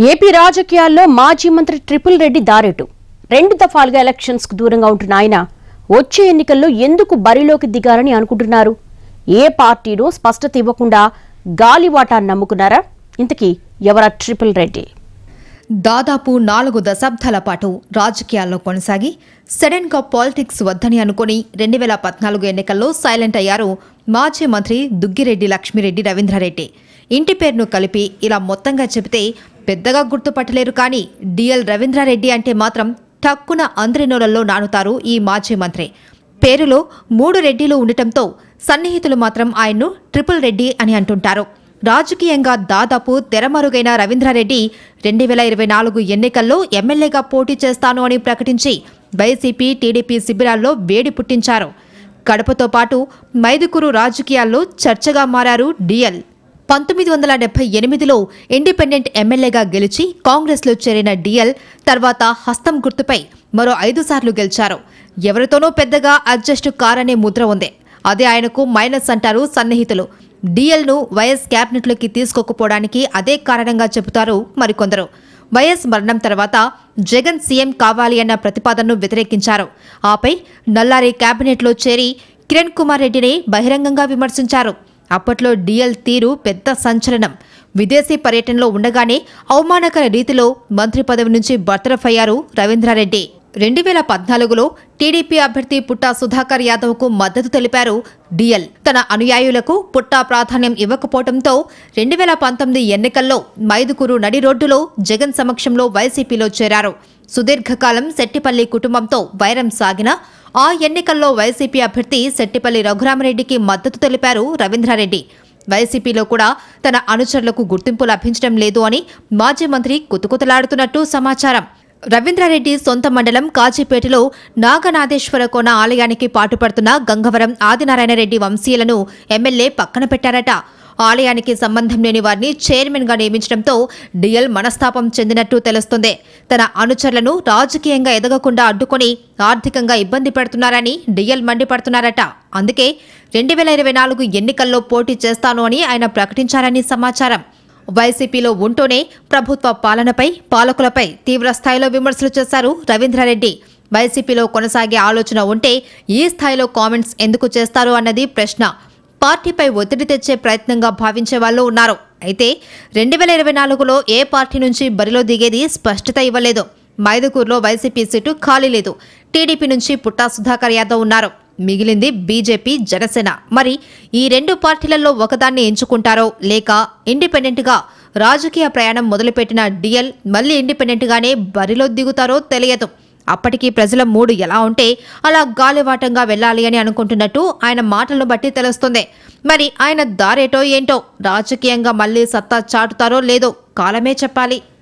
AP రాజకీయాల్లో మాజీ మంత్రి ట్రిపుల్ రెడ్డి దారెటు రెండు దఫాలుగా ఎలక్షన్స్ కు దూరంగా ఉంటున్న ఆయన వచ్చే ఎన్నికల్లో ఎందుకు బరిలోకి దిగారని అనుకుంటున్నారు ఏ పార్టీనూ స్పష్టత ఇవ్వకుండా గాలివాటాన్ని నమ్ముకున్నారా ఇంతకీ ఎవరా ట్రిపుల్ రెడ్డి దాదాపు నాలుగు దశాబ్దాల పాటు రాజకీయాల్లో కొనసాగి సడన్గా పాలిటిక్స్ వద్దని అనుకుని రెండు వేల పద్నాలుగు ఎన్నికల్లో సైలెంట్ అయ్యారు మాజీ మంత్రి దుగ్గిరెడ్డి లక్ష్మిరెడ్డి రవీంద్రారెడ్డి ఇంటి పేరును కలిపి ఇలా మొత్తంగా చెబితే పెద్దగా గుర్తుపట్టలేరు కానీ డిఎల్ రవీంద్రారెడ్డి అంటే మాత్రం టక్కున అందరి నోళ్ళల్లో నానుతారు ఈ మాజీ మంత్రి పేరులో మూడు రెడ్డిలు ఉండటంతో సన్నిహితులు మాత్రం ఆయన్ను ట్రిపుల్ రెడ్డి అని అంటుంటారు రాజకీయంగా దాదాపు తెరమరుగైన రవీంద్రారెడ్డి రెండు వేల ఇరవై నాలుగు ఎన్నికల్లో ఎమ్మెల్యేగా పోటీ చేస్తాను అని ప్రకటించి వైసీపీ టీడీపీ శిబిరాల్లో వేడి పుట్టించారు కడపతో పాటు మైదుకూరు రాజకీయాల్లో చర్చగా మారారు డిఎల్ పంతొమ్మిది వందల డెబ్బై ఎనిమిదిలో ఇండిపెండెంట్ ఎమ్మెల్యేగా గెలిచి కాంగ్రెస్లో చేరిన డిఎల్ తర్వాత హస్తం గుర్తుపై మరో ఐదు సార్లు గెలిచారు ఎవరితోనూ పెద్దగా అడ్జస్ట్ కారనే ముద్ర ఉంది అదే ఆయనకు మైనస్ అంటారు సన్నిహితులు డిఎల్ను వైఎస్ క్యాబినెట్లోకి తీసుకోకపోవడానికి అదే కారణంగా చెబుతారు మరికొందరు వైఎస్ మరణం తర్వాత జగన్ సీఎం కావాలి అన్న ప్రతిపాదనను వ్యతిరేకించారు ఆపై నల్లారి క్యాబినెట్లో చేరి కిరణ్ కుమార్ రెడ్డిని బహిరంగంగా విమర్శించారు అప్పట్లో డిఎల్ తీరు పెద్ద సంచలనం విదేశీ పర్యటనలో ఉండగానే అవమానకర రీతిలో మంత్రి పదవి నుంచి బర్తరఫ్ అయ్యారు రవీంద్రారెడ్డి రెండు వేల పద్నాలుగులో టీడీపీ అభ్యర్థి పుట్టా సుధాకర్ యాదవ్కు మద్దతు తెలిపారు డిఎల్ తన అనుయాయులకు పుట్టా ప్రాధాన్యం ఇవ్వకపోవడంతో రెండు వేల పంతొమ్మిది ఎన్నికల్లో మైదుకూరు నడి రోడ్డులో జగన్ సమక్షంలో వైసీపీలో చేరారు సుదీర్ఘకాలం శెట్టిపల్లి కుటుంబంతో వైరం సాగిన ఆ ఎన్నికల్లో వైసీపీ అభ్యర్థి శెట్టిపల్లి రఘురామరెడ్డికి మద్దతు తెలిపారు రవీంద్రారెడ్డి వైసీపీలో కూడా తన అనుచరులకు గుర్తింపు లభించడం లేదు అని మాజీ మంత్రి కుతుకుతలాడుతున్నట్టు సమాచారం రవీంద్రారెడ్డి సొంత మండలం కాజీపేటలో నాగనాథేశ్వర కోన ఆలయానికి పాటుపడుతున్న గంగవరం ఆదినారాయణరెడ్డి వంశీయులను ఎమ్మెల్యే పక్కన పెట్టారట ఆలయానికి సంబంధం లేని వారిని చైర్మన్ గా నియమించడంతో డిఎల్ మనస్తాపం చెందినట్టు తెలుస్తుంది తన అనుచరులను రాజకీయంగా ఎదగకుండా అడ్డుకొని ఆర్థికంగా ఇబ్బంది పెడుతున్నారని డిఎల్ మండిపడుతున్నారట అందుకే రెండు వేల ఇరవై నాలుగు ఎన్నికల్లో పోటీ చేస్తాను అని ఆయన ప్రకటించారని సమాచారం వైసీపీలో ఉంటూనే ప్రభుత్వ పాలనపై పాలకులపై తీవ్ర స్థాయిలో విమర్శలు చేశారు రవీంద్రారెడ్డి వైసీపీలో కొనసాగే ఆలోచన ఉంటే ఈ స్థాయిలో కామెంట్స్ ఎందుకు చేస్తారు అన్నది ప్రశ్న పార్టీపై ఒత్తిడి తెచ్చే ప్రయత్నంగా భావించే వాళ్ళు ఉన్నారు అయితే రెండు వేల ఇరవై నాలుగులో ఏ పార్టీ నుంచి బరిలో దిగేది స్పష్టత ఇవ్వలేదు మైదుకూరులో వైసీపీ సీటు ఖాళీ లేదు టీడీపీ నుంచి పుట్టా సుధాకర్ యాదవ్ ఉన్నారు మిగిలింది బీజేపీ జనసేన మరి ఈ రెండు పార్టీలలో ఒకదాన్ని ఎంచుకుంటారో లేక ఇండిపెండెంట్గా రాజకీయ ప్రయాణం మొదలుపెట్టిన డిఎల్ మళ్ళీ ఇండిపెండెంట్గానే బరిలో దిగుతారో తెలియదు అప్పటికి ప్రజల మూడు ఎలా ఉంటే అలా గాలివాటంగా వెళ్ళాలి అని అనుకుంటున్నట్టు ఆయన మాటలను బట్టి తెలుస్తుంది మరి ఆయన దారేటో ఏంటో రాజకీయంగా మళ్ళీ సత్తా చాటుతారో లేదో కాలమే చెప్పాలి